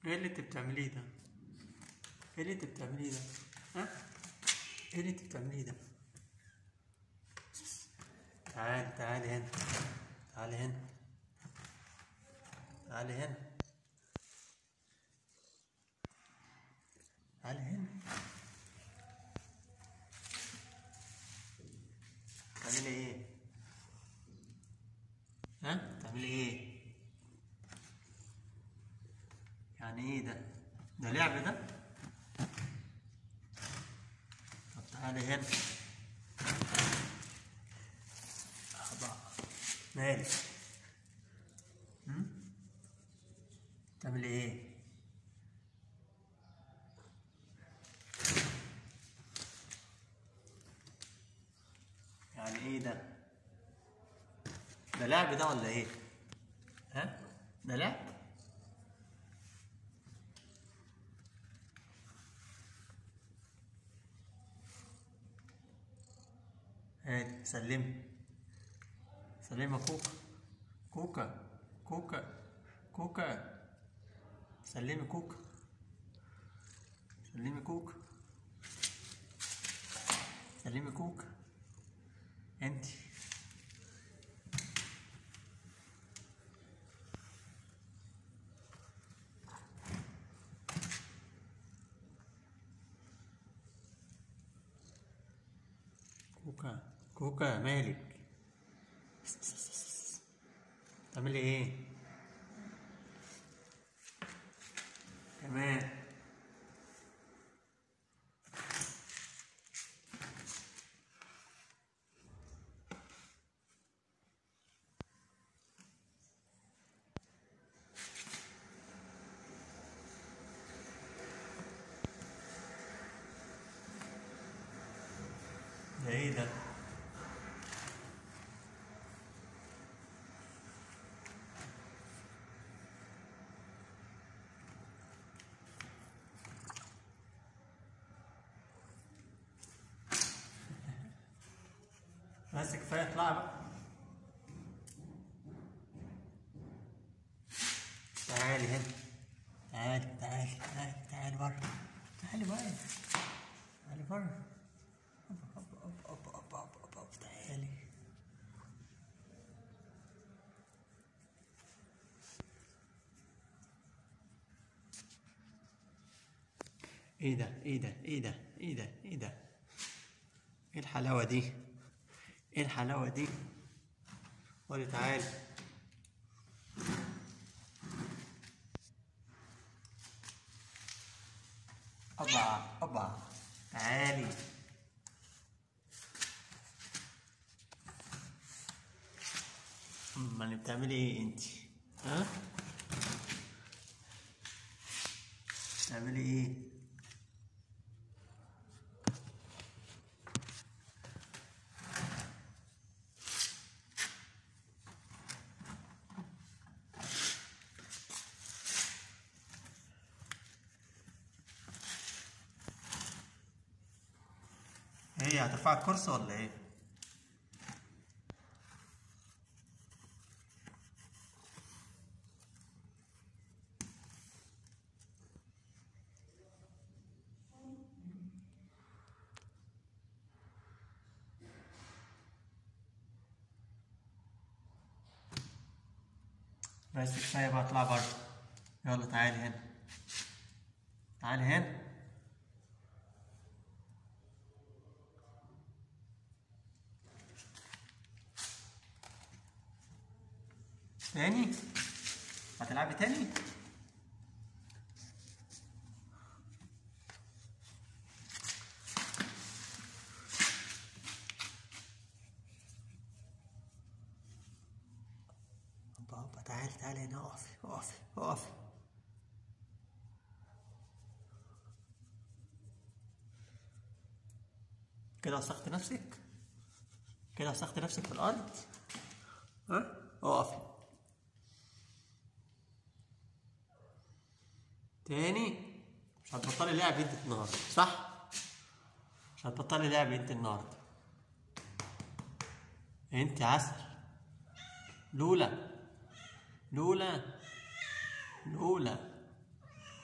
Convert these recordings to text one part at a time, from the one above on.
ايه اللي انت بتعمليه ده؟ ايه اللي انت بتعمليه ده؟ ها؟ ايه اللي انت بتعمليه ده؟ تعال تعال هنا تعال هنا تعال هنا تعال هنا تعملي ايه؟ ها؟ تعملي ايه؟ يعني ايه ده؟ ده لعب ده؟ طب تعالي هنا أبا. مالك؟ هم؟ تعملي ايه؟ يعني ايه ده؟ ده لعب ده ولا ايه؟ ها؟ ده لعب؟ هادي سلمي سلمي يا كوكا كوكا كوكا كوكا سلمي كوكا سلمي كوكا سلمي كوكا انت كوكا كوكا مالك تعملي ايه كمان ده ايه ده بس كفايه اطلع بقى تعالي هنا تعالي تعالي تعالي تعالي بره تعالي بره تعالي بره أب أب أب أب أب أب أب تعالي ايه ده ايه ده ايه ده ايه ده ايه ده ايه الحلاوة دي ايه الحلاوة دي قولي تعالي أبا أبا تعالي امال بتعملي ايه انت ها بتعملي ايه ايه هترفع الكرسي ولا ايه بس كفايه بقى اطلع بره يلا تعالي هنا تعالي هنا تاني هتلعبي تاني هوبا هوبا تعالي تعالي هنا اقفي اقفي اقفي كده وسخت نفسك كده وسخت نفسك في الارض ها اقفي تاني مش هتبطلي لعب انت النهارده صح مش هتبطلي لعب انت النهارده انت عسل لولا لولا لولا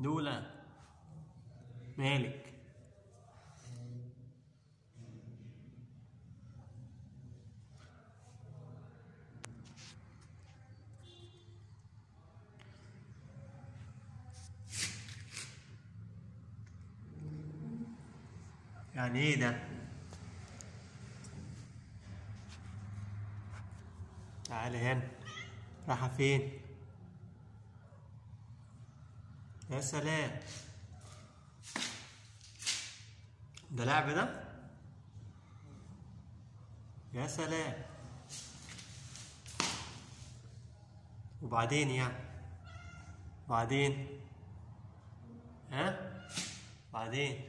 لولا مالك يعني ايه ده تعالي هنا رايحة فين يا سلام ده لعب ده يا سلام وبعدين يعني بعدين ها بعدين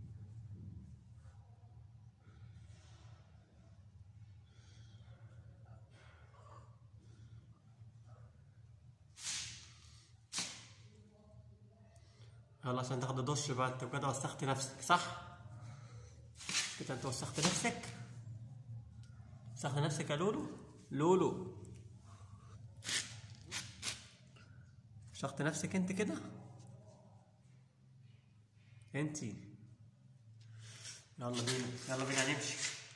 يلا عشان تاخد دش بقى انت كده وسخت نفسك صح كده انت وسخت نفسك وسخت نفسك يا لولو لولو وسخت نفسك انت كده انت يلا بينا يلا بينا نمشي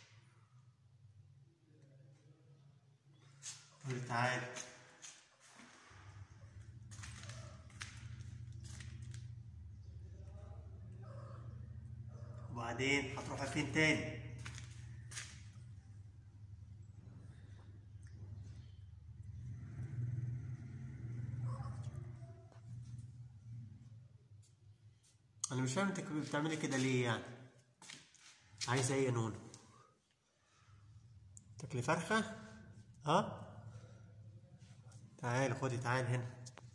قول تعالى وبعدين هتروحوا فين تاني انا مش فاهم انت بتعملي كده ليه يعني عايزه ايه يا نونو تاكلي فرخه ها تعالي خدي تعالي هنا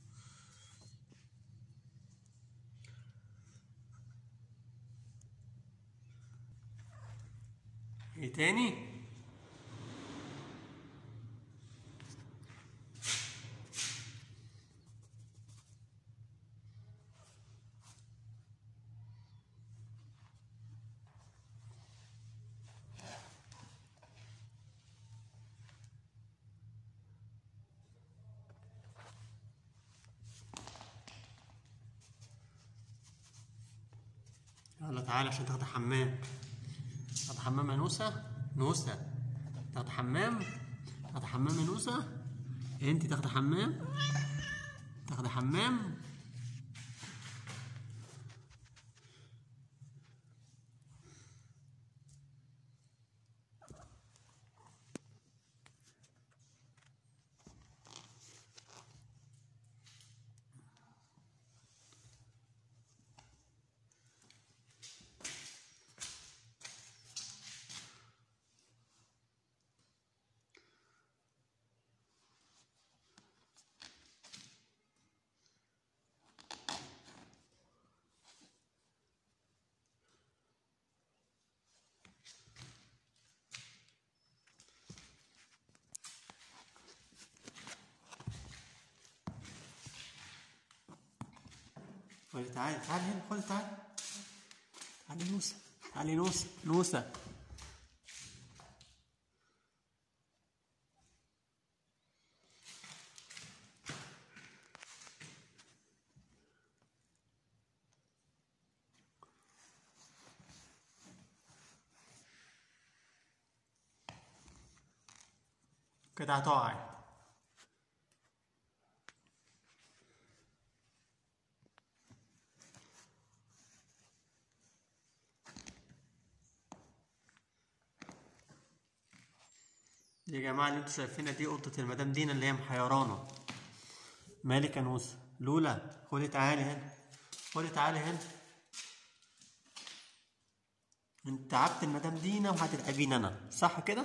ايه تاني يلا تعالى عشان تاخد حمام تاخد حمام يا نوسة نوسة تاخد حمام تاخد حمام يا نوسة انت تاخد حمام تاخد حمام خد تعالى تعالى هنا خد تعالى تعالى نوسة تعالى نوسة نوسة كده هتقعي يا جماعة اللي انتوا شايفينها دي قطة المدام دينا اللي هي محيرانة مالك يا نوسة لولا خدي تعالي هنا خدي تعالي هنا انت تعبت المدام دينا وهتتعبيني انا صح كده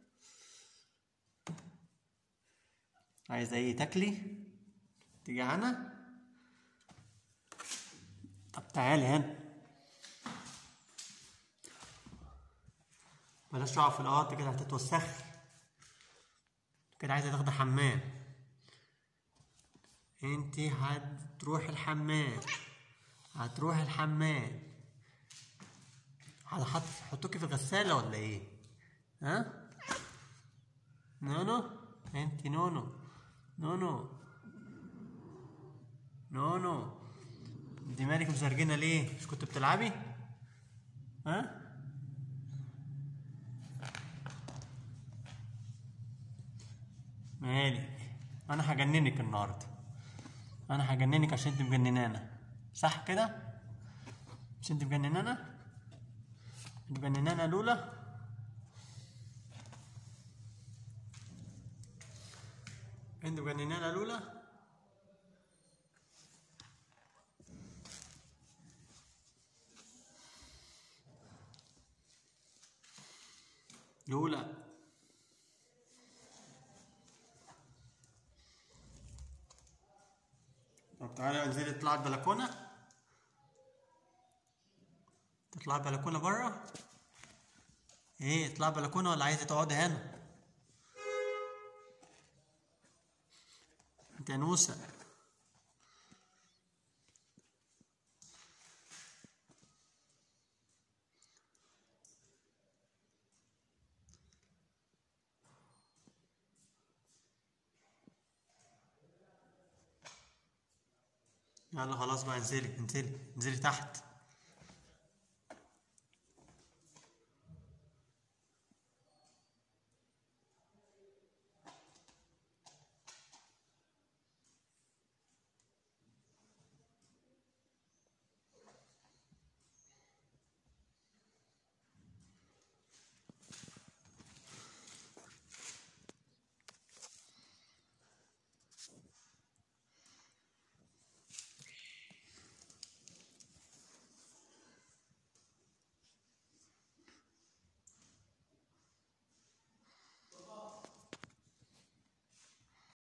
عايزة ايه تاكلي تيجي هنا طب تعالي هنا بلاش تقع في الارض كده هتتوسخي كده عايزة تاخدي حمام انتي هتروحي الحمام هتروحي الحمام هتحط حطوكي في الغسالة ولا ايه؟ ها؟ نونو انتي نونو نونو نونو انت مالك مزرجنه ليه مش كنت بتلعبي ها مالك انا هجننك النهارده انا هجننك عشان انت مجننانا صح كده مش انت مجننانا انت مجننانا لولا انت مجننانا لولا لولا طب تعالى انزلي اطلعي البلكونة تطلعي البلكونة بره ايه اطلعي البلكونة ولا عايزة تقعدي هنا انت يا نوسة يلا خلاص بقى انزلي انزلي انزلي تحت